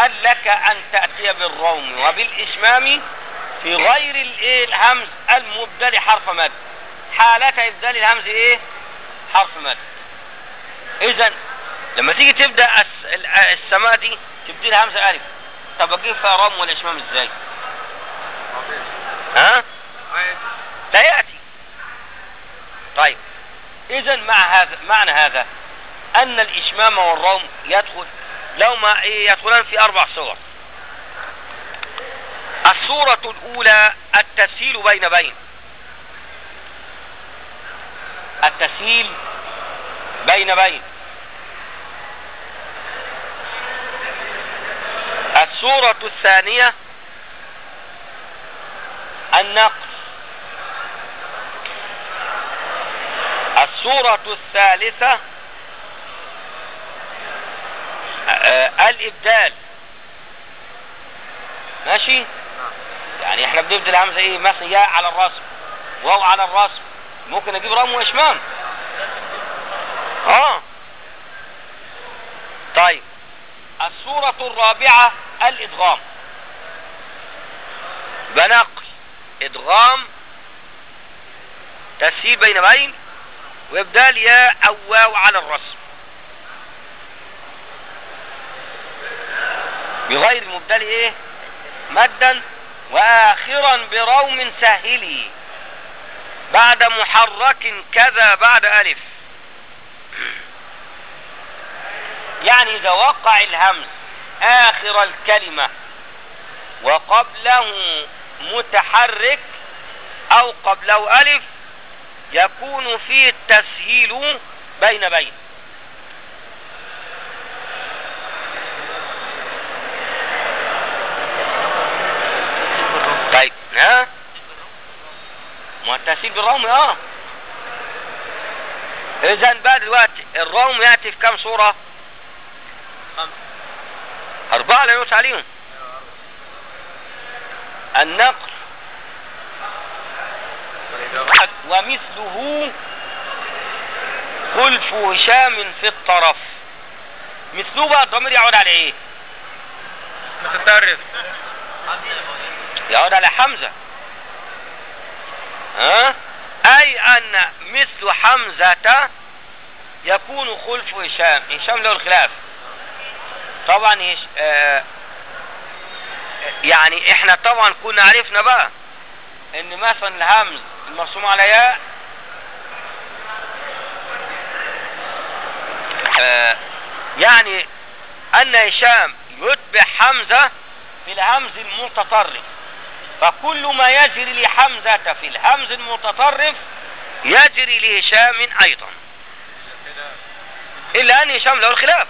هل لك ان تأتي بالروم وبالاشمام في غير الايه الهمز المبدل حرف مد حالة ابدال الهمز ايه حرف مد اذا لما تيجي تبدا الس- ال- السماء دي تبدي لها همزه الف طب اجيب فيها روم والاشمام ازاي ها لا ياتي طيب اذا مع هذا معنى هذا ان الاشمام والروم يدخل لو ما إيه يدخلان في اربع صور الصورة الاولى التسهيل بين بين التسهيل بين بين الصورة الثانية النقص الصورة الثالثة آه، الإبدال ماشي يعني احنا بنبدل همزة ايه مثلا ياء على الرسم واو على الرسم ممكن اجيب رام واشمام اه طيب الصورة الرابعة الادغام بنقل ادغام تسهيل بين بين وابدال ياء او واو على الرسم بغير المبدل ايه مدا واخرا بروم سهلي بعد محرك كذا بعد الف يعني اذا وقع الهمز اخر الكلمة وقبله متحرك او قبله الف يكون فيه التسهيل بين بين طيب ها ما التسهيل بالروم اه اذا بقى دلوقتي الروم ياتي في كم صورة اربعة لا ينص عليهم النقل ومثله خلف هشام في الطرف مثله بقى الضمير يعود على ايه متطرف يعود على حمزة ها اي ان مثل حمزة يكون خلف هشام هشام له الخلاف طبعا هش... آه يعني احنا طبعا كنا عرفنا بقى ان مثلا الهمز المرسوم على ياء آه يعني ان هشام يتبع حمزة في الهمز المتطرف فكل ما يجري لحمزة في الهمز المتطرف يجري لهشام ايضا الا ان هشام له الخلاف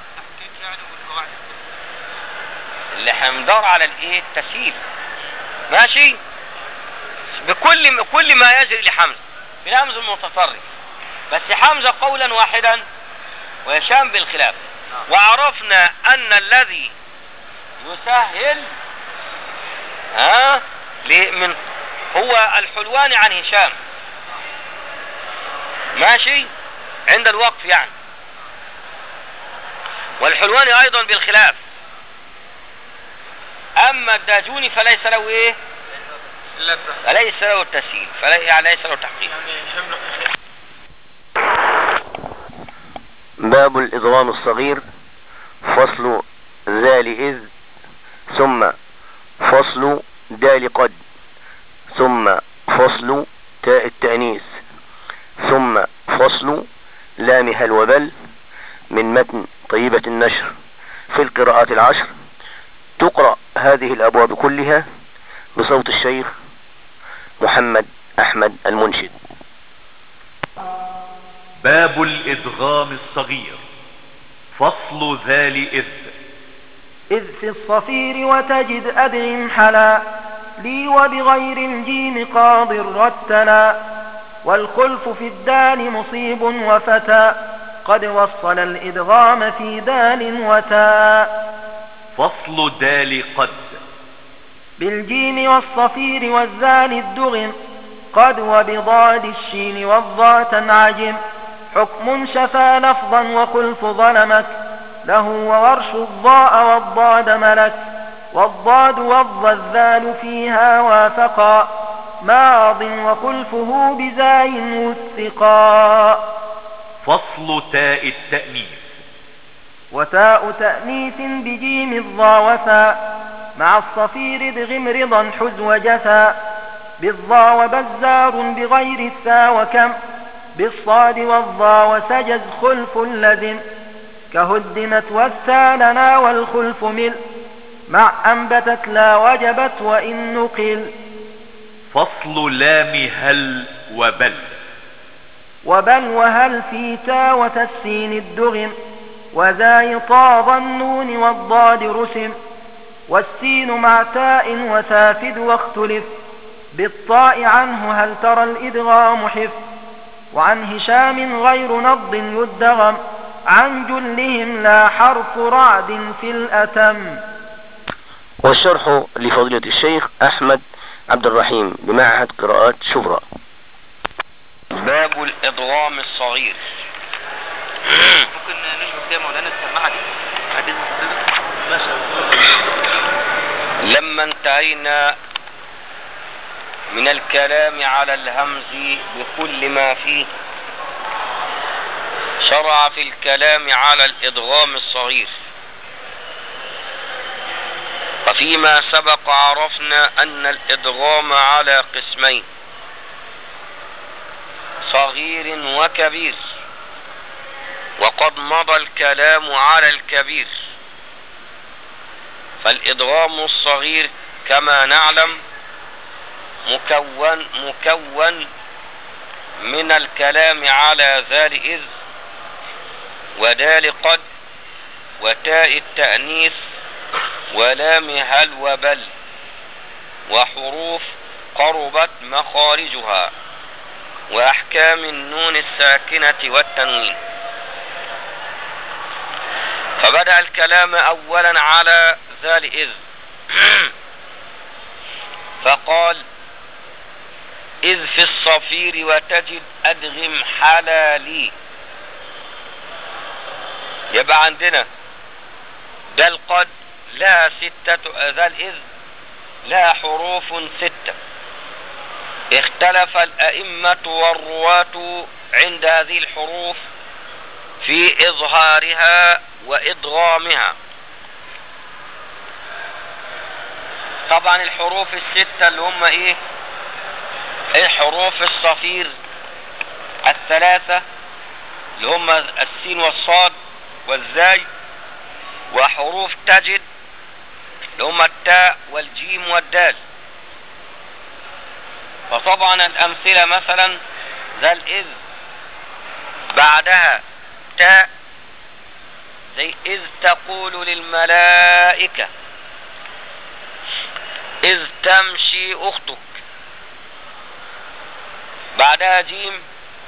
اللي احنا بندور على الايه التسهيل ماشي بكل كل ما يجري لحمزه في الهمز المتطرف بس حمزه قولا واحدا وهشام بالخلاف وعرفنا ان الذي يسهل ها ليه من هو الحلواني عن هشام ماشي عند الوقف يعني والحلواني ايضا بالخلاف اما الداجوني فليس له ايه فليس له التسهيل فليس يعني ليس له تحقيق باب الإضغام الصغير فصل ذال إذ ثم فصل دال قد ثم فصل تاء التأنيث ثم فصل لام هل وبل من متن طيبة النشر في القراءات العشر تقرأ هذه الأبواب كلها بصوت الشيخ محمد أحمد المنشد باب الإدغام الصغير فصل ذال إذ إذ في الصفير وتجد أدغم حلا لي وبغير الجيم قاض رتلا والخلف في الدال مصيب وفتى قد وصل الإدغام في دال وتاء فصل دال قد بالجيم والصفير والزال الدغم قد وبضاد الشين والضاء تنعجم حكم شفى لفظا وخلف ظلمك له وورش الضاء والضاد ملك والضاد والضذال فيها وافقا ماض وخلفه بزاي وثقا فصل تاء التأنيث وتاء تأنيث بجيم الضا وفاء مع الصفير ادغم رضا حز وجفا بالضا وبزار بغير الثا وكم بالصاد والضا وسجز خلف لزم كهدمت والثا لنا والخلف مل مع أنبتت لا وجبت وإن نقل فصل لام هل وبل وبل وهل في تا وتسين الدغم وذا طاب النون والضاد رسم والسين مع تاء وثافد واختلف بالطاء عنه هل ترى الإدغام حف وعن هشام غير نض يدغم عن جلهم لا حرف رعد في الأتم والشرح لفضيلة الشيخ أحمد عبد الرحيم بمعهد قراءات شبرا باب الإضغام الصغير ممكن نشوف كده مولانا السماعه دي بعدين ماشي لما انتهينا من الكلام على الهمز بكل ما فيه شرع في الكلام على الإدغام الصغير وفيما سبق عرفنا أن الإدغام على قسمين صغير وكبير وقد مضى الكلام على الكبير فالإدغام الصغير كما نعلم مكون مكون من الكلام على ذال إذ ودال قد وتاء التأنيث ولام هل وبل وحروف قربت مخارجها وأحكام النون الساكنة والتنوين فبدأ الكلام أولا على ذال إذ فقال إذ في الصفير وتجد أدغم حلالي يبقى عندنا ده القد لا ستة ذا الإذ لا حروف ستة اختلف الأئمة والرواة عند هذه الحروف في إظهارها وإدغامها طبعا الحروف الستة اللي هم ايه الحروف الصفير الثلاثة اللي هم السين والصاد والزاي وحروف تجد اللي هم التاء والجيم والدال فطبعا الأمثلة مثلا ذا الإذ بعدها تاء زي إذ تقول للملائكة إذ تمشي أختك بعدها جيم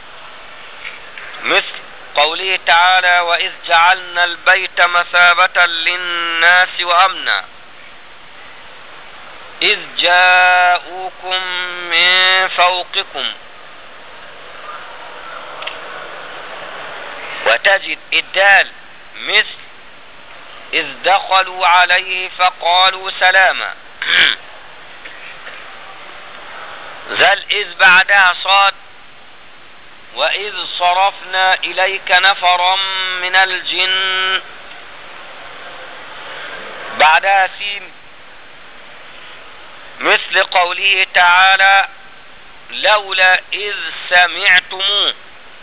مثل قوله تعالى وإذ جعلنا البيت مثابة للناس وأمنا إذ جاءوكم من فوقكم وتجد الدال مثل إذ دخلوا عليه فقالوا سلاما ذا الإذ بعدها صاد وإذ صرفنا إليك نفرا من الجن بعدها سين مثل قوله تعالى لولا إذ سمعتموه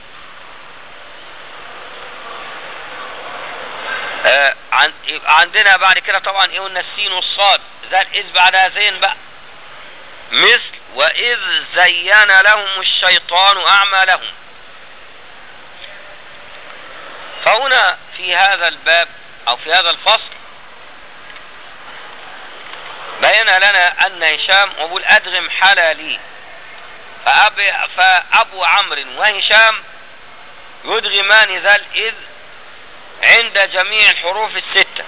آه عن عندنا بعد كده طبعا ايه قلنا السين والصاد ذا الإذ بعدها زين بقى مثل وإذ زين لهم الشيطان أعمالهم فهنا في هذا الباب أو في هذا الفصل بين لنا أن هشام وأبو الأدغم حلالي فأبي فأبو عمرو وهشام يدغمان ذا الإذ عند جميع الحروف الستة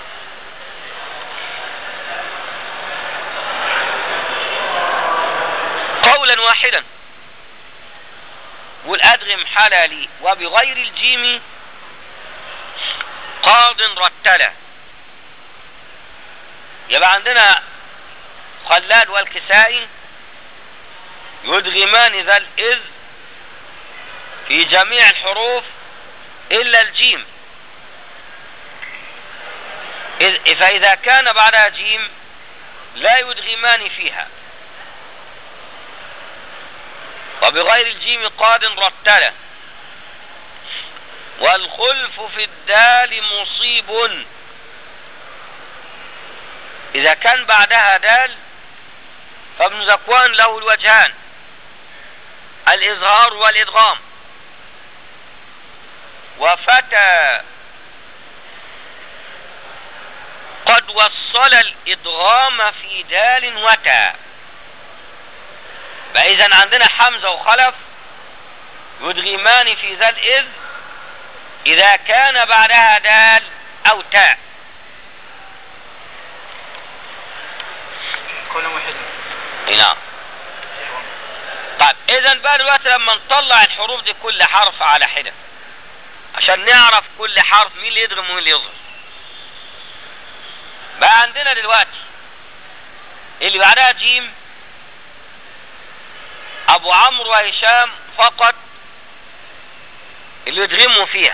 قولا واحدا والأدغم حلالي وبغير الجيم قاض رتله يبقى عندنا خلاد والكسائي يدغمان ذا الإذ في جميع الحروف إلا الجيم إذ فإذا كان بعدها جيم لا يدغمان فيها وبغير الجيم قاد رتله والخلف في الدال مصيب إذا كان بعدها دال فابن زكوان له الوجهان الإظهار والإدغام وفتى قد وصل الإدغام في دال وتا فإذا عندنا حمزة وخلف يدغمان في ذا الإذ إذا كان بعدها دال أو تاء قولا واحدا إي نعم طيب إذا بقى دلوقتي لما نطلع الحروف دي كل حرف على حدة عشان نعرف كل حرف مين اللي يدغم ومين اللي يظهر بقى عندنا دلوقتي اللي بعدها جيم ابو عمرو وهشام فقط اللي يدغموا فيها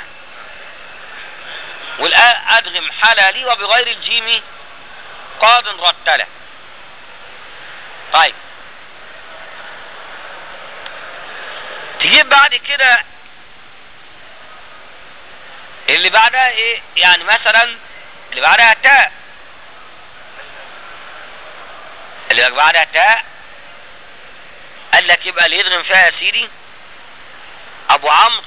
والآن ادغم حلالي وبغير الجيم قاض رتله طيب تجيب بعد كده اللي بعدها ايه يعني مثلا اللي بعدها تاء اللي بعدها تاء قال لك يبقى اللي يدغم فيها يا سيدي ابو عمرو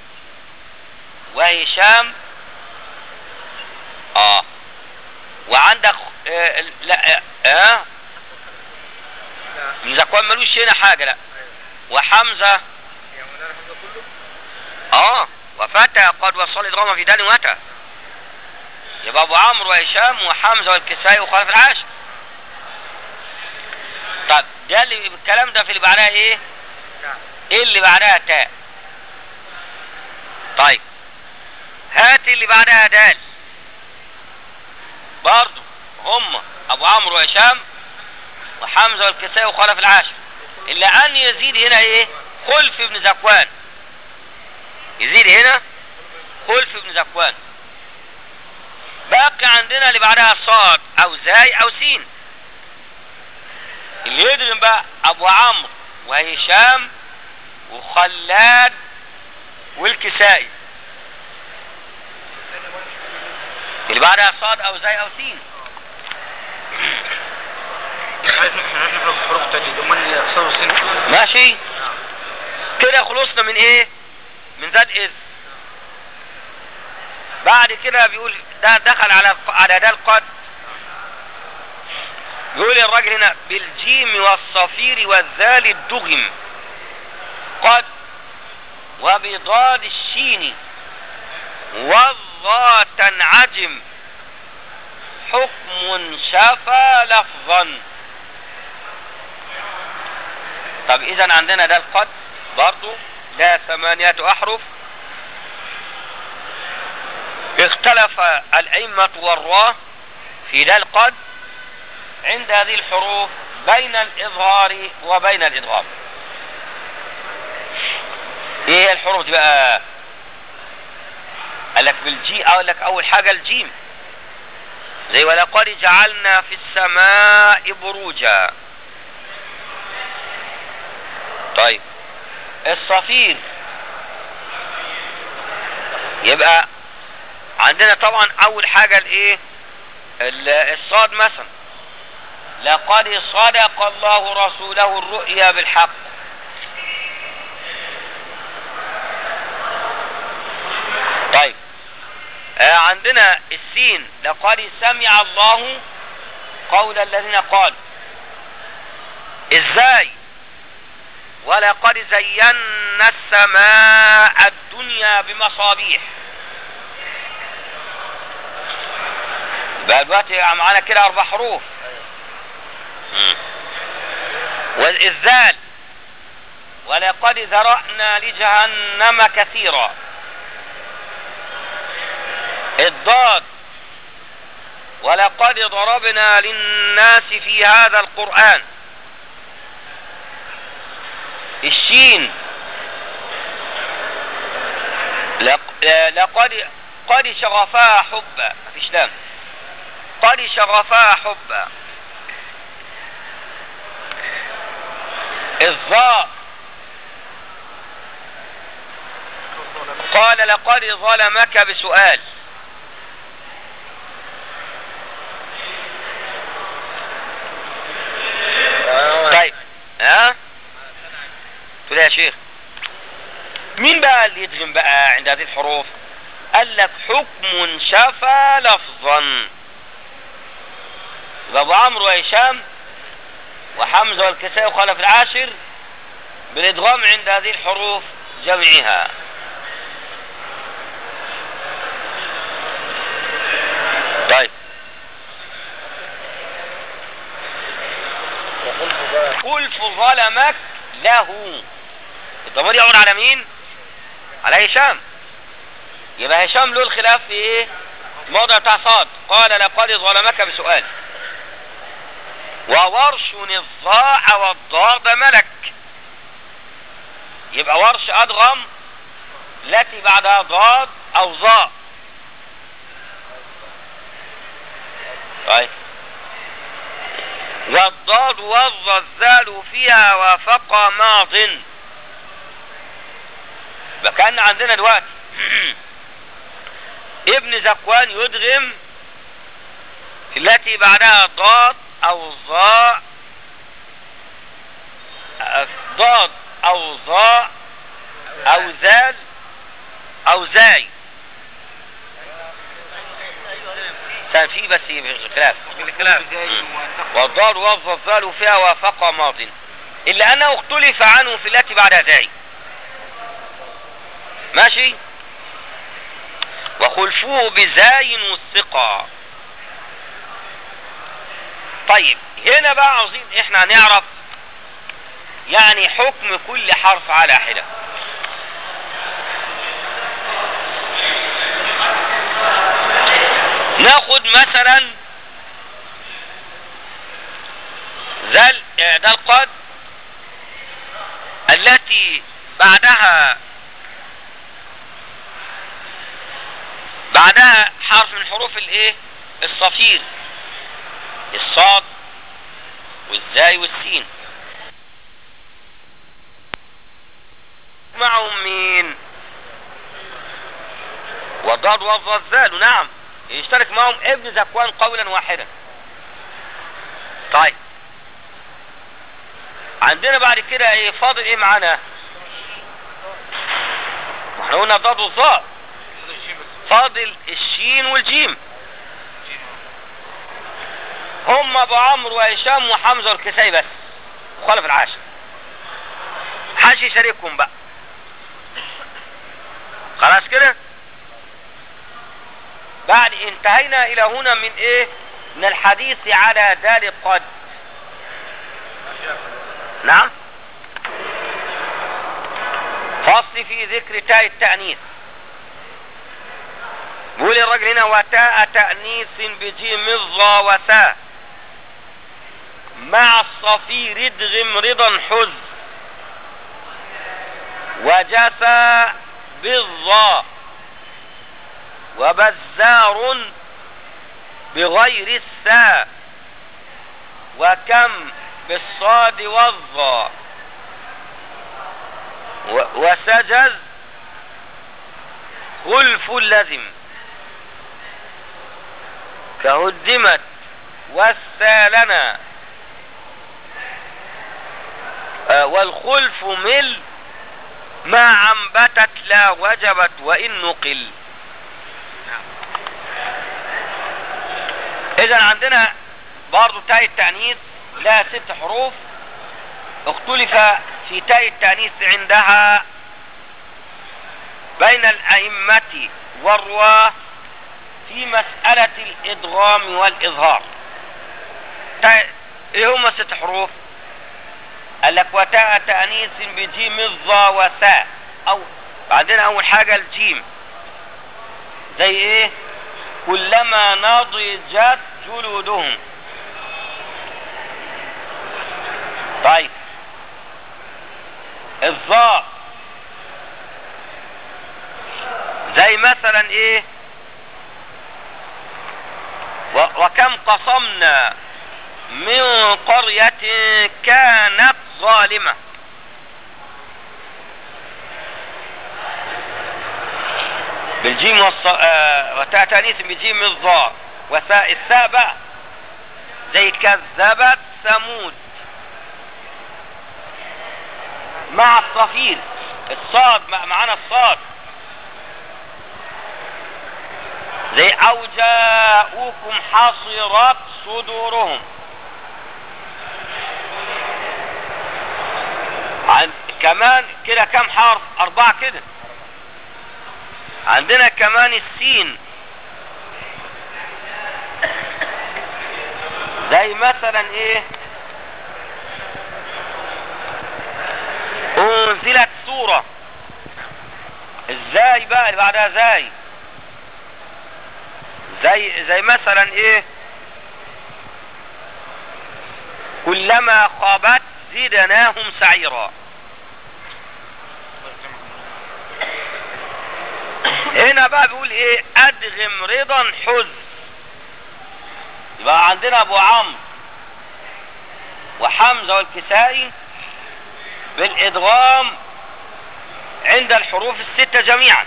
وهشام اه وعندك آه لا اه, آه من زكوان ملوش هنا حاجة لا وحمزة اه وفتى قد وصل دراما في دال وتى يبقى ابو عمرو وهشام وحمزة والكسائي وخالف العاشر طب ده اللي الكلام ده في اللي بعدها ايه ايه اللي بعدها تاء طيب هات اللي بعدها دال برضو هم ابو عمرو وهشام وحمزة والكسائي وخلف العاشر الا ان يزيد هنا ايه خلف ابن زكوان يزيد هنا خلف ابن زكوان باقي عندنا اللي بعدها صاد او زاي او سين اللي يدغم بقى ابو عمرو وهشام وخلاد والكسائي اللي بعدها صاد او زاي او سين عايز نحرق حروف تجديد امال اقصار السن ماشي كده خلصنا من ايه من ذات اذ بعد كده بيقول ده دخل على على ده القد يقول الراجل هنا بالجيم والصفير والذال الدغم قد وبضاد الشين والضاء تنعجم حكم شفى لفظا طب اذا عندنا ده القد برضو ده ثمانية احرف اختلف الأئمة والراء في ده القد عند هذه الحروف بين الإظهار وبين الإدغام ايه هي الحروف دي بقى قال لك بالجي اقول لك اول حاجة الجيم زي ولقد جعلنا في السماء بروجا طيب الصفير يبقى عندنا طبعا اول حاجة الايه ال- الصاد مثلا لقد صدق الله رسوله الرؤيا بالحق طيب آه عندنا السين لقد سمع الله قول الذين قالوا ازاي ولقد زينا السماء الدنيا بمصابيح بقى دلوقتي معانا كده اربع حروف مم. والإذال ولقد ذرأنا لجهنم كثيرا الضاد ولقد ضربنا للناس في هذا القرآن الشين لق- آه، لقد قد شغفها حبا مفيش لام قد شغفها حبا الظاء قال لقد ظلمك بسؤال طيب ها تقول يا شيخ مين بقى اللي يدغم بقى عند هذه الحروف قال لك حكم شفى لفظا يبقى ابو عمرو وهشام وحمزه والكسائي وخلف العاشر بالادغام عند هذه الحروف جمعها طيب خلف ظلمك له الضمير يعود على مين على هشام يبقى هشام له الخلاف في ايه الموضع بتاع صاد قال لقد ظلمك بسؤال وورش الضاء والضاد ملك يبقى ورش ادغم التي بعدها ضاد او ظاء طيب والضاد والظلزال فيها وافق ماض يبقى كان عندنا دلوقتي ابن زكوان يدغم التي بعدها ضاد او ظاء ضاد او ظاء او ذال او زاي كان في بس خلاف والضاد والظلزال فيها وافق ماض الا انه اختلف عنه في التي بعدها زاي ماشي وخلفوه بزاين والثقة طيب هنا بقى عاوزين احنا نعرف يعني حكم كل حرف على حدة ناخد مثلا ذا ال- ده القد التي بعدها بعدها حرف من حروف الايه الصفير الصاد والزاي والسين معهم مين والضاد والظلزال نعم يشترك معهم ابن زكوان قولا واحدا طيب عندنا بعد كده ايه فاضل ايه معانا احنا قلنا الضاد والظاء فاضل الشين والجيم هم ابو عمرو وهشام وحمزه والكسائي بس وخلف العاشر حاش يشاركهم بقى خلاص كده بعد انتهينا الى هنا من ايه من الحديث على دال قد نعم فصل في ذكر تاء التأنيث بيقول الراجل هنا وتاء تأنيث بجيم الظا وساء مع الصفير ادغم رضا حز وجفا بالظا وبزار بغير الساء وكم بالصاد والظا و- وسجز خلف لزم كهدمت والسالنا آه، والخلف مل ما أنبتت لا وجبت وإن نقل إذا عندنا برضو تاء التأنيث لها ست حروف اختلف في تاء التأنيث عندها بين الأئمة والرواة في مسألة الإدغام والإظهار تاء إيه هما ست حروف قال لك وتاء تأنيث بجيم الظا وساء أو بعدين أول حاجة الجيم زي إيه كلما نضجت جلودهم طيب الظاء زي مثلا ايه و- وكم قصمنا من قرية كانت ظالمة بالجيم والص... آه... وتاء تانيث بجيم الظاء وثاء الثاء بقى زي كذبت ثمود مع الصفير الصاد مع- معانا الصاد زي او جاءوكم حصرت صدورهم عن كمان كده كم حرف اربعة كده عندنا كمان السين زي مثلا ايه انزلت سورة ازاي بقى اللي بعدها زي زي زي مثلا ايه كلما خابت زدناهم سعيرا هنا بقى بيقول ايه ادغم رضا حز يبقى عندنا ابو عمرو وحمزة والكسائي بالادغام عند الحروف الستة جميعا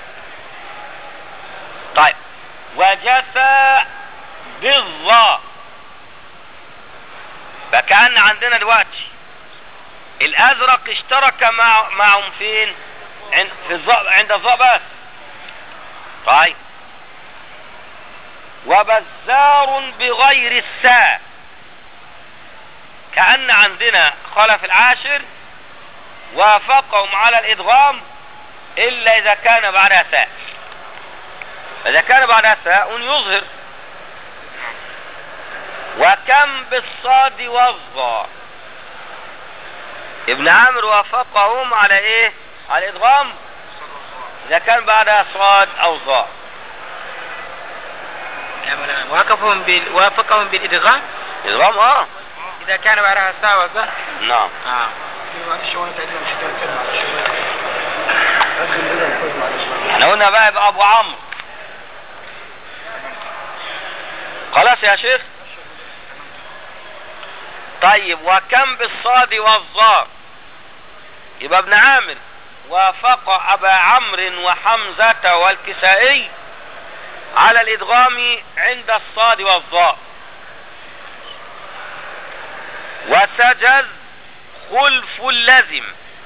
طيب وجثى بالظاء فكان عندنا دلوقتي الازرق اشترك مع معهم فين عند في الظاء عند الظاء بس طيب وبزار بغير الساء كأن عندنا خلف العاشر وافقهم على الادغام الا اذا كان بعدها ساء اذا كان بعدها ساء يظهر وكم بالصاد والظاء ابن عامر وافقهم على ايه على الادغام اذا كان بعدها صاد او ظاء وافقهم بال... وافقهم بالادغام ادغام اه اذا كان بعدها ساء وظاء نعم اه احنا قلنا بقى يبقى ابو عمرو خلاص يا شيخ طيب وكم بالصاد والظاء يبقى ابن عامر وافق ابا عمرو وحمزة والكسائي على الادغام عند الصاد والظاء وسجز خلف اللزم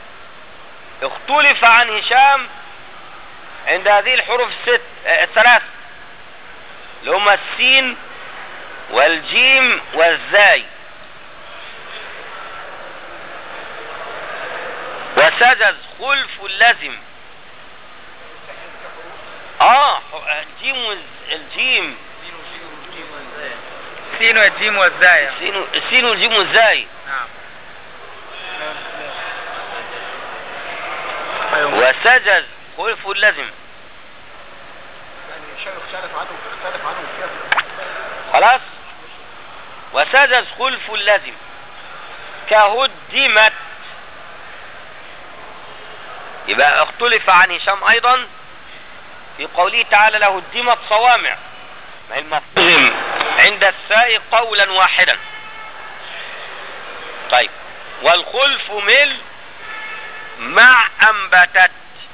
اختلف عن هشام عند هذه الحروف الست آه، الثلاث اللي هما السين والجيم والزاي وسجز خلف اللزم اه الجيم والز- الجيم سين والجيم والزاي السين السين والجيم والزاي نعم وسجز خلف اللزم خلاص وسجز خلف اللزم كهدمت يبقى اختلف عن هشام ايضا في قوله تعالى لهدمت صوامع ما هي المفهوم عند الساء قولا واحدا طيب والخلف مل مع انبتت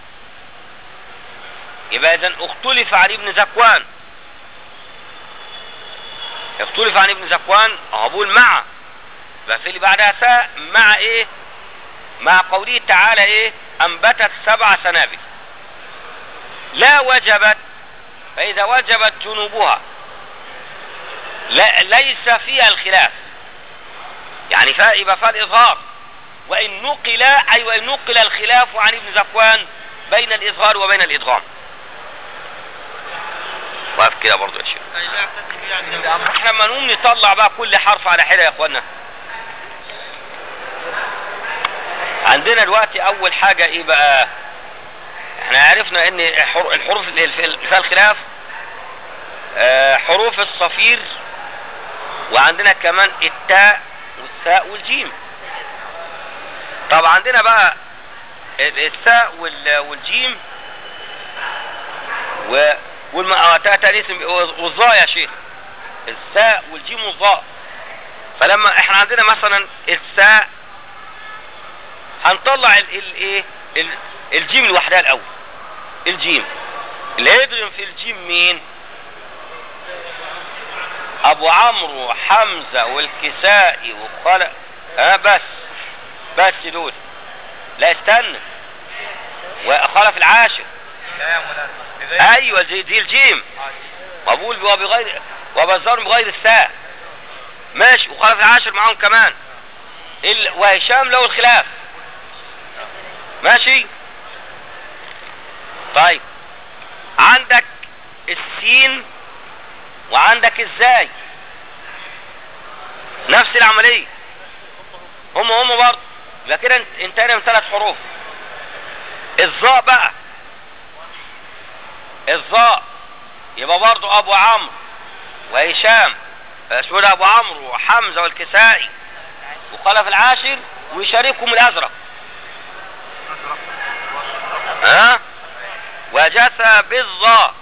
يبقى اذا اختلف عن ابن زكوان اختلف عن ابن زكوان اهو بقول مع يبقى في اللي بعدها ساء مع ايه مع قوله تعالى ايه انبتت سبع سنابل لا وجبت فاذا وجبت جنوبها لا ليس فيها الخلاف يعني فا يبقى فيها الاظهار وان نقل اي وان نقل الخلاف عن ابن زكوان بين الاظهار وبين الادغام واقف كده برضو يا شيخ احنا لما نقوم نطلع بقى كل حرف على حده يا اخوانا عندنا دلوقتي اول حاجة ايه بقى احنا عرفنا ان حر- الحروف اللي في- اللي فيها الخلاف آه، حروف الصفير وعندنا كمان التاء والثاء والجيم طب عندنا بقى ال- الثاء وال- والجيم و والم... آه، تاء تانيث والظاء يا شيخ الثاء والجيم والظاء فلما احنا عندنا مثلا الثاء هنطلع ال ال ايه ال الجيم لوحدها الاول الجيم اللي هيدغم في الجيم مين ابو عمرو وحمزه والكسائي وخلق ها بس بس دول لا استنى وخلف العاشر لا يا مولانا ايوه دي, دي الجيم مقبول وبغير وبزار بغير الساء ماشي وخلف العاشر معاهم كمان ال... وهشام له الخلاف ماشي طيب عندك السين وعندك الزاي نفس العملية هم هم برضه يبقى كده انت- انتهينا من ثلاث حروف الظاء بقى الظاء يبقى برضه ابو عمرو وهشام اسمه ده ابو عمرو وحمزه والكسائي وخلف العاشر ويشاركهم الازرق ها وجثى بالظاء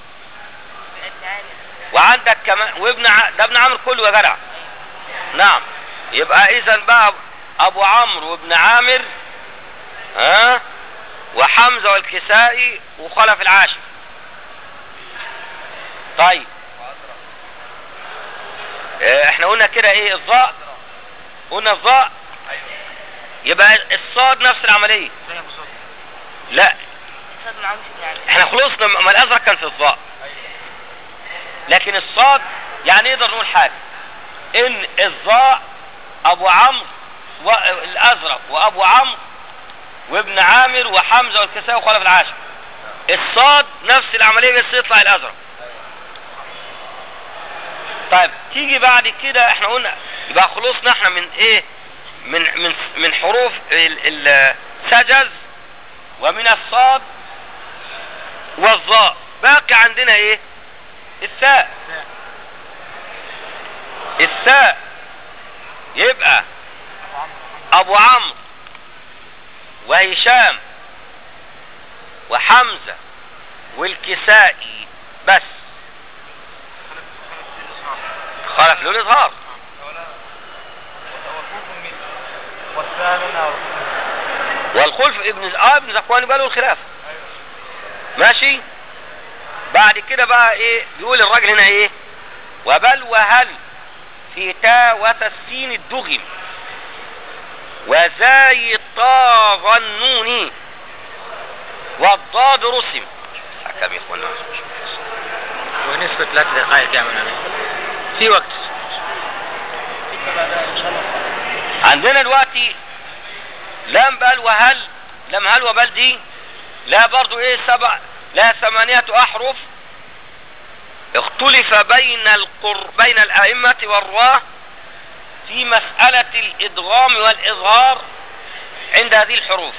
وعندك كمان وابن ع... ده ابن عامر كله يا جدع نعم يبقى اذا بقى ابو عمرو وابن عامر ها وحمزه والكسائي وخلف العاشر طيب اه، احنا قلنا كده ايه الظاء قلنا الظاء يبقى الصاد نفس العمليه زي ابو صوت لا احنا خلصنا ما الازرق كان في الظاء لكن الصاد يعني نقدر نقول حاجه ان الظاء ابو عمرو والازرق وابو عمرو وابن عامر وحمزه والكساء وخلف العاشر الصاد نفس العمليه بس يطلع الازرق طيب تيجي بعد كده احنا قلنا يبقى خلصنا احنا من ايه من من من حروف ال- السجز ومن الصاد والظاء باقي عندنا ايه الثاء الثاء يبقى ابو عمرو وهشام وحمزة والكسائي بس خلف له الاظهار والخلف ابن اه ابن زكوان يبقى له الخلاف ماشي بعد كده بقى ايه بيقول الراجل هنا ايه وبل وهل في تا وتسين الدغم وزاي طا ظنوني والضاد رسم حكم يا اخوانا ونسبة ثلاث دقائق يا مولانا في وقت عندنا دلوقتي لام بل وهل لام هل وبل دي لا برضو ايه سبع لا ثمانية احرف اختلف بين القر بين الائمة والرواه في مسألة الادغام والاظهار عند هذه الحروف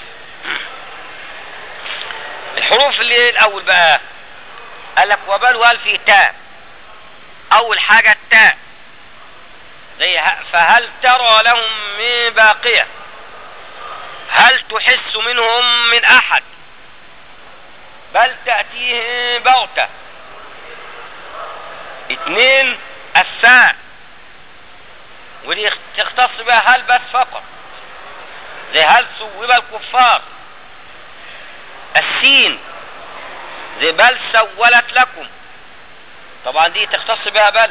الحروف اللي ايه الاول بقى قال لك وبل وهل في تاء اول حاجة التاء زي ه- فهل ترى لهم من باقية هل تحس منهم من احد بل تأتيهم بغتة اتنين الساء ودي اخ- تختص بها هل بس فقط زي هل سوب الكفار السين زي بل سولت لكم طبعا دي تختص بها بل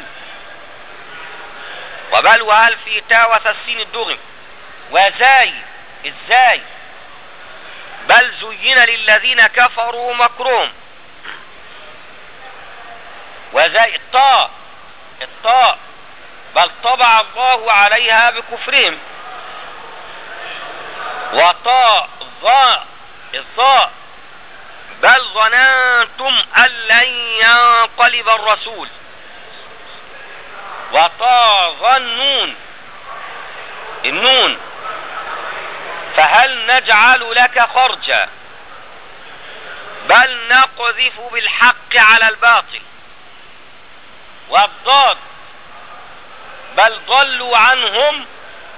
وبل وهل في تا وتسين الدغم وزاي ازاي بل زين للذين كفروا مكرهم وزاي الطاء الطاء بل طبع الله عليها بكفرهم وطاء ظاء الظاء بل ظننتم أن لن ينقلب الرسول وطاغ النون النون فهل نجعل لك خرجا بل نقذف بالحق على الباطل والضاد بل ضلوا عنهم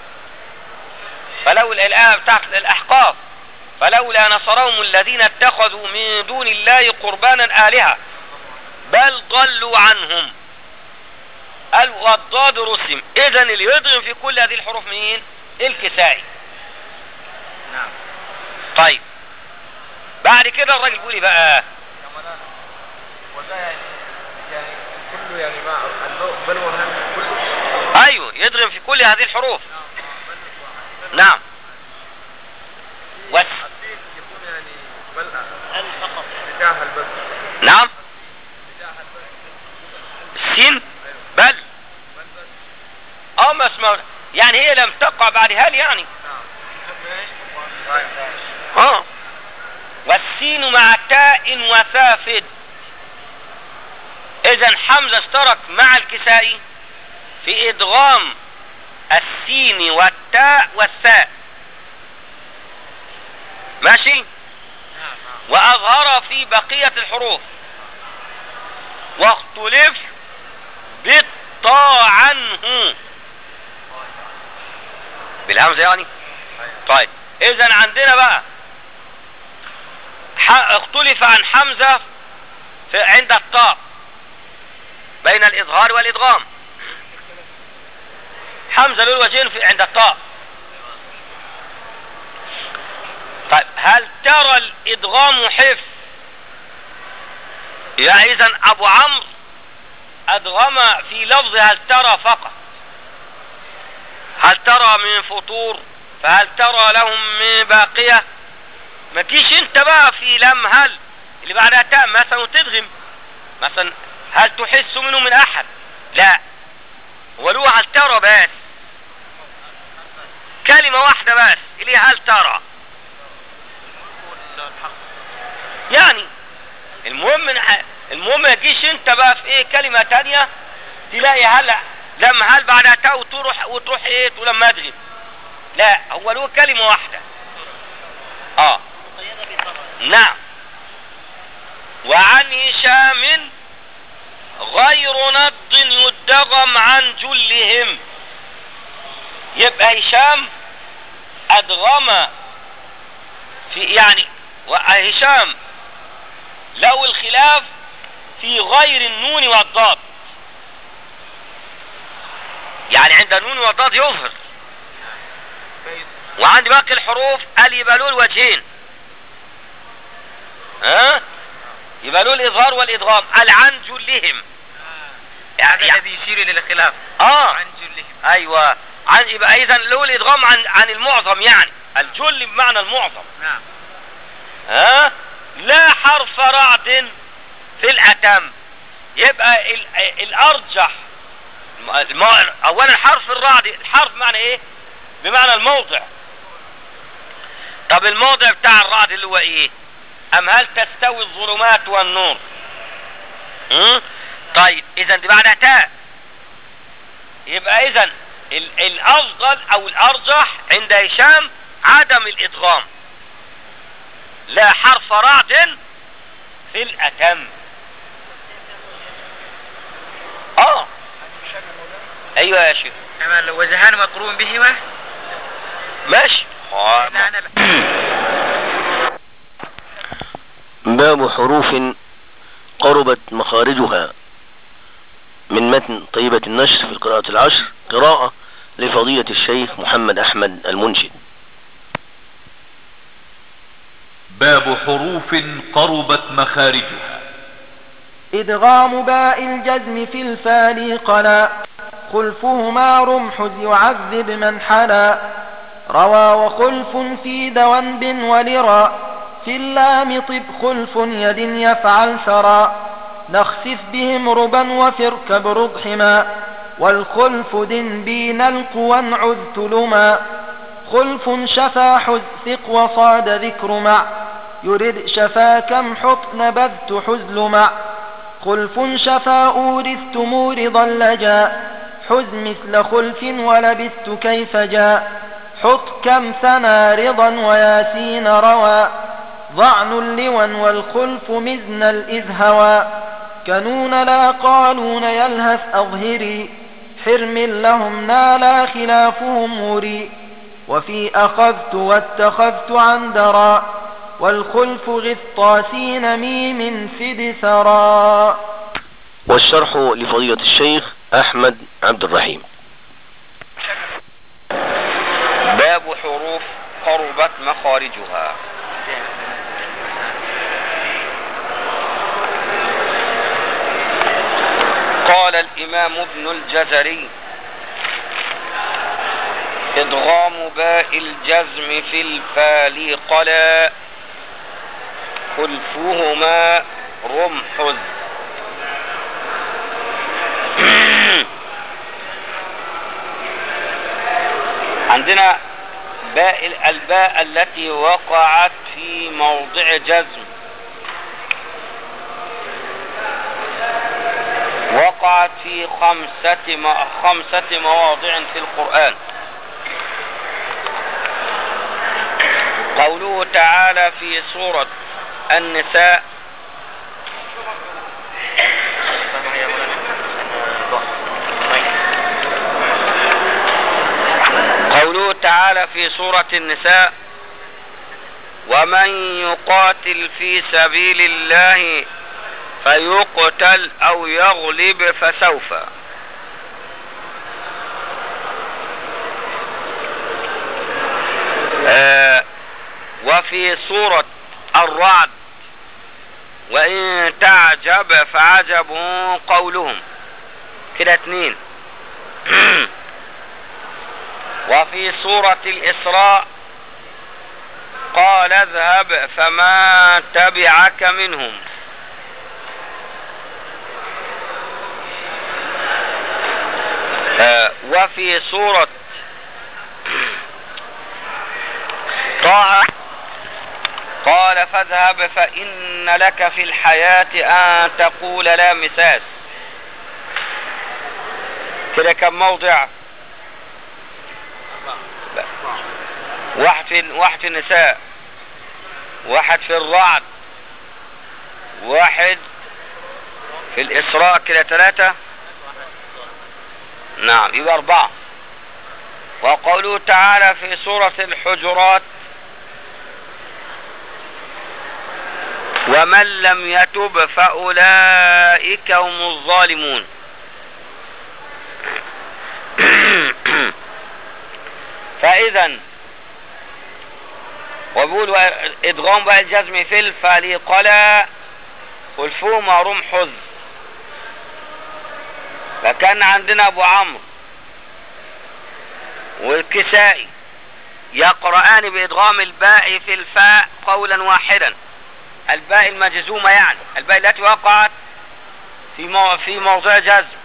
فلولا الآية بتاعت الأحقاف فلولا نصرهم الذين اتخذوا من دون الله قربانا آلهة بل ضلوا عنهم قال والضاد رسم إذا اللي يضغم في كل هذه الحروف مين؟ الكسائي نعم طيب بعد كده الراجل بيقول ايه بقى وده يعني يعني كله يعني مع بل وهم كله ايوه يضغم في كل هذه الحروف نعم وس يكون يعني بل فقط بتاعها البل نعم السين بل اه ما اسمه يعني هي لم تقع بعد هل يعني اه والسين مع تاء وثافد اذا حمزة اشترك مع الكسائي في ادغام السين والتاء والثاء ماشي واظهر في بقية الحروف واختلف بالطا عنه بالهمزة يعني طيب اذا عندنا بقى ح- اختلف عن حمزة في عند الطاء بين الإظهار والإدغام حمزة له وجهين في عند الطاء طيب هل ترى الإدغام حف يعني إذا أبو عمرو أدغم في لفظ هل ترى فقط هل ترى من فطور فهل ترى لهم من باقية ما تجيش انت بقى في لم هل اللي بعدها تاء مثلا وتدغم مثلا هل تحس منه من احد لا هو له هل ترى بس كلمة واحدة بس اللي هي هل ترى يعني المهم إن- المهم ما تجيش انت بقى في ايه كلمة تانية تلاقي هل لما هل بعدها تاء وتروح وتروح ايه تقول لما ادغم لا هو له كلمة واحدة اه نعم وعن هشام غير نض يدغم عن جلهم يبقى هشام ادغم في يعني هشام له الخلاف في غير النون والضاد يعني عند النون والضاد يظهر وعند باقي الحروف قال يبقى له الوجهين ها يبقى له الاظهار والادغام قال عن جلهم هذا يعني الذي يشير الى الخلاف اه عن جلهم ايوه عن يبقى اذا له الادغام عن عن المعظم يعني الجل بمعنى المعظم نعم ها لا حرف رعد في الاتم يبقى ال- الارجح الم- اولا حرف الرعد الحرف معنى ايه بمعنى الموضع طب الموضع بتاع الرعد اللي هو ايه ام هل تستوي الظلمات والنور م? طيب اذا دي بعدها تاء يبقى اذا ال- الافضل او الارجح عند هشام عدم الادغام لا حرف رعد في الاتم اه ايوه يا شيخ كما لو وجهان مقرون بهما ماشي آه. لا انا لا باب حروف قربت مخارجها من متن طيبة النشر في القراءة العشر قراءة لفضيلة الشيخ محمد أحمد المنشد باب حروف قربت مخارجها إدغام باء الجزم في الفال قلا خلفهما رمح يعذب من حلا روى وخلف في دواب ولرا في اللام طب خلف يد يفعل ثرى نخسف بهم ربا وفركب رضحما والخلف دن بين القوى عذت لما خلف شفا حز ثق وصاد ذكر مع يرد شفا كم حط نبذت حزل مع خلف شفا أورثت مورضا لجا حز مثل خلف ولبثت كيف جاء حط كم ثنى رضا وياسين روى ضعن اللوى والخلف مزن الإذ هوى كنون لا قالون يلهث أظهري حرم لهم نالا خلافهم مري وفي أخذت واتخذت عن درا والخلف غطاسين ميم سد ثرا والشرح لفضيلة الشيخ أحمد عبد الرحيم باب حروف قربت مخارجها قال الإمام ابن الجزري إدغام باء الجزم في الفال قلا خلفهما رمح عندنا باء الباء التي وقعت في موضع جزم وقعت في خمسة م- خمسة مواضع في القرآن قوله تعالى في سورة النساء قوله تعالى في سورة النساء ومن يقاتل في سبيل الله فيقتل او يغلب فسوف آه وفي سورة الرعد وإن تعجب فعجب قولهم كده اتنين وفي سورة الإسراء قال اذهب فما تبعك منهم آه، وفي سورة طه قال فاذهب فإن لك في الحياة أن تقول لا مساس كده كم موضع واحد في واحد في النساء واحد في الرعد واحد في الإسراء كده ثلاثة نعم يبقى أربعة وقوله تعالى في سورة الحجرات ومن لم يتب فأولئك هم الظالمون فإذا وبيقول إدغام بقى الجزم في الفليقلا والفوم رمح فكان عندنا أبو عمرو والكسائي يقرآن بإدغام الباء في الفاء قولا واحدا الباء المجزومة يعني الباء التي وقعت في مو في موضع جزم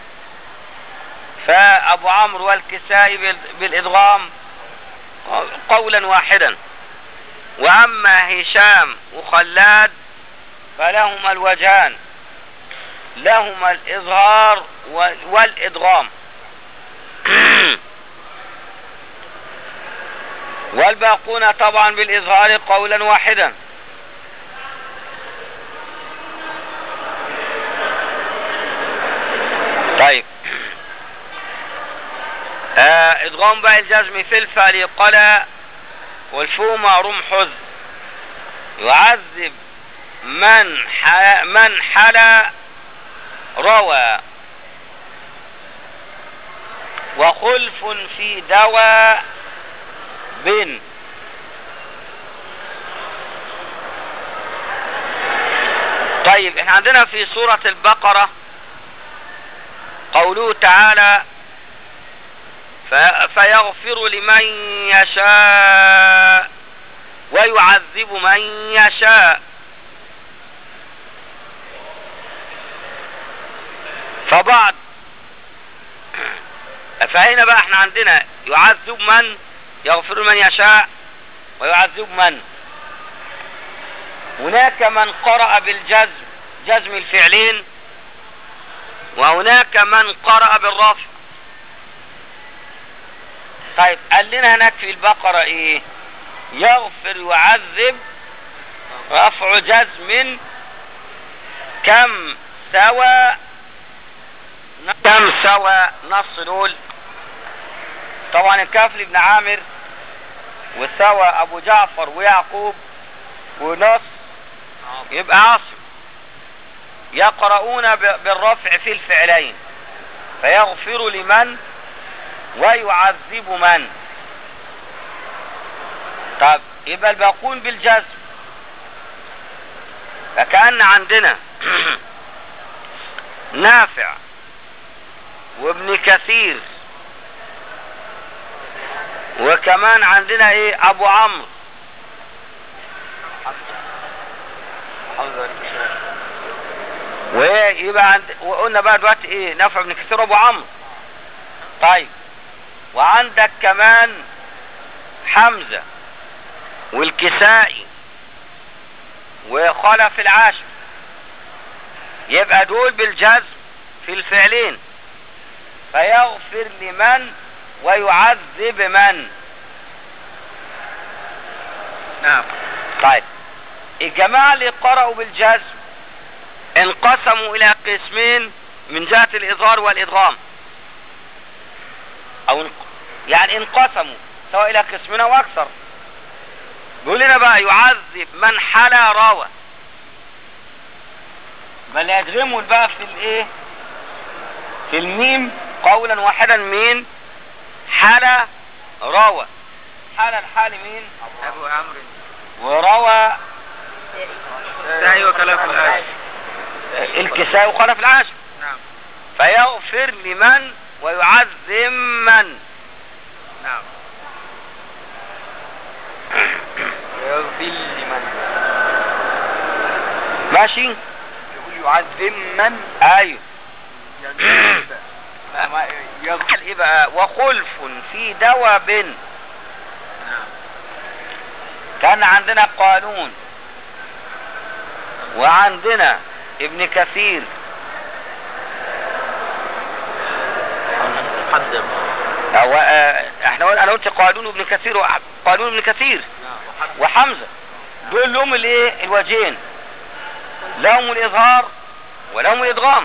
فأبو عمرو والكسائي بال- بالإدغام قولا واحدا وأما هشام وخلاد فلهما الوجهان لهما الإظهار وال- والإدغام والباقون طبعا بالإظهار قولا واحدا طيب آه ادغام بقى الجزم في الفريقلا والفوم رمح يعذب من ح... من حلا روى وخلف في دواء بن طيب احنا عندنا في سورة البقرة قوله تعالى ف- فيغفر لمن يشاء ويعذب من يشاء فبعض فهنا بقى احنا عندنا يعذب من يغفر من يشاء ويعذب من هناك من قرأ بالجزم جزم الفعلين وهناك من قرأ بالرفع طيب قال لنا هناك في البقرة ايه يغفر يعذب رفع جزم كم سوى كم سوى نص دول طبعا الكاف لابن عامر وسوى ابو جعفر ويعقوب ونص يبقى عاصم يقرؤون ب- بالرفع في الفعلين فيغفر لمن ويعذب من طب يبقى الباقون بالجزم فكأن عندنا نافع وابن كثير وكمان عندنا ايه ابو عمرو ويبقى عند وقلنا بقى دلوقتي ايه نافع بن كثير وابو عمرو طيب وعندك كمان حمزة والكسائي وخلف العاشر يبقى دول بالجزم في الفعلين فيغفر لمن ويعذب من نعم طيب الجماعة اللي قرأوا بالجزم انقسموا إلى قسمين من جهة الإظهار والإدغام أو انق- يعني انقسموا سواء إلى قسمين أو أكثر بيقول لنا بقى يعذب من حلا روى بل يدغموا بقى في الايه في الميم قولا واحدا مين حلا روى حلا الحال مين ابو عمرو وروى سعي وكلام الآية الكساء وخلف العاشر نعم فيغفر لمن ويعذب من نعم يغفر لمن ماشي يقول يعذب من ايوه يغفر قال ايه بقى وخلف في دواب نعم كان عندنا قانون وعندنا ابن كثير حد أو آه، احنا قلنا انا قلت قانون ابن كثير وح- قانون ابن كثير وحمزه دول لهم الايه الوجهين لهم الاظهار ولهم الادغام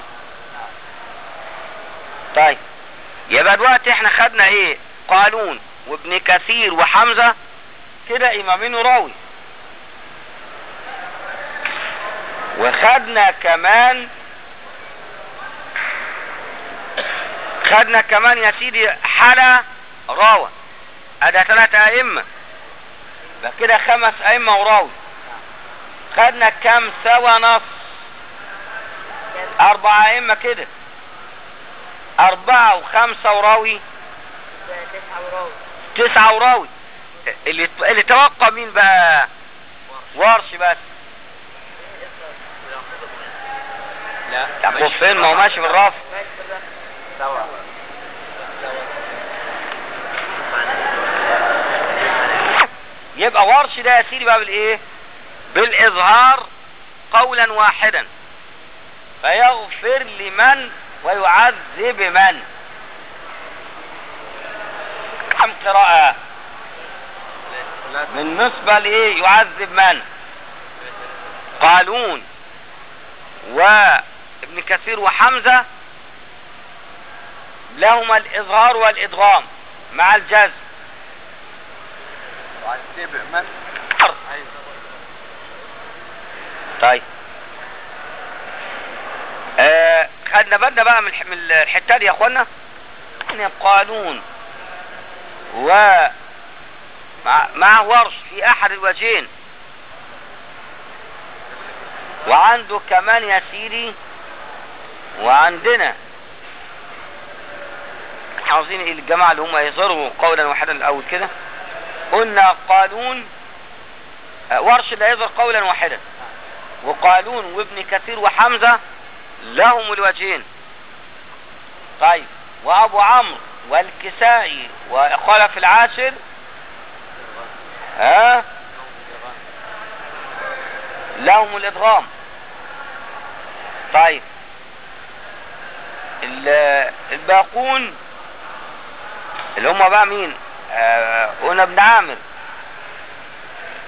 طيب يبقى دلوقتي احنا خدنا ايه قانون وابن كثير وحمزه كده امامين وراوي وخدنا كمان خدنا كمان يا سيدي حلا راوى ادي ثلاثة ائمة يبقى كده خمس ائمة وراوي خدنا كم سوى نص اربع ائمة كده اربعة وخمسة وراوي تسعة وراوي اللي اللي توقع مين بقى ورش بس لا يعقوب فين ما هو ماشي بالرف سوا يبقى ورش ده يا سيدي بقى بالايه بالاظهار قولا واحدا فيغفر لمن ويعذب من كم قراءة بالنسبة لايه يعذب من قالون وابن كثير وحمزة لهما الاظهار والادغام مع الجزم يعذب من طيب آه خدنا بالنا بقى من الح- من الحته دي يا اخوانا يعني قانون و مع, مع ورش في احد الوجهين وعنده كمان يا سيدي وعندنا عاوزين ايه الجماعه اللي هم يظهروا قولا واحدا الاول كده قلنا قانون آه، ورش لا يظهر قولا واحدا وقالون وابن كثير وحمزة لهم الوجهين طيب وابو عمرو والكسائي وخلف العاشر ها لهم الادغام طيب ال- الباقون اللي هم بقى مين آه، قلنا ابن عامر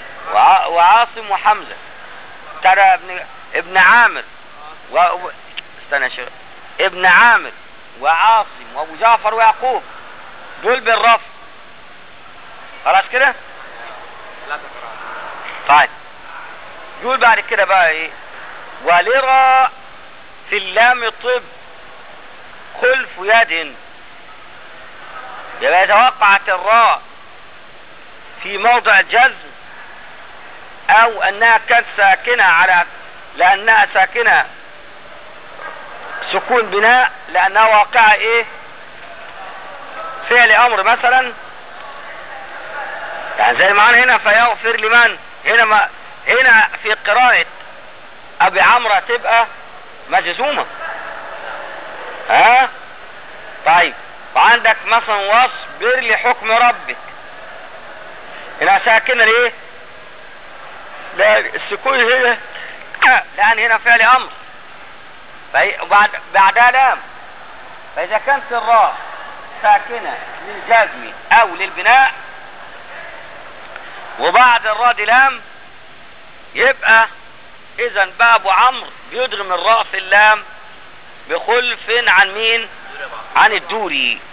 وع- وعاصم وحمزة ترى ابن ابن عامر و... و- استنى يا شيخ ابن عامر وعاصم وابو جعفر ويعقوب دول بالرفع خلاص كده طيب يقول بعد كده بقى ايه ولرى في اللام طب خلف يد يبقى إذا وقعت الراء في موضع الجزم او انها كانت ساكنة على لانها ساكنة سكون بناء لانها واقعة ايه فعل امر مثلا يعني زي ما هنا فيغفر لمن هنا ما هنا في قراءة ابي عمرو تبقى مجزومة ها طيب وعندك مثلا واصبر لحكم ربك هنا ساكنة ليه لا السكون هنا لان هنا فعل امر فهي- وبعد بعدها لام فاذا كانت الراء ساكنة للجزم او للبناء وبعد الراء دي لام يبقى اذا بقى ابو عمرو بيدغم الراء في اللام بخلف عن مين عن الدوري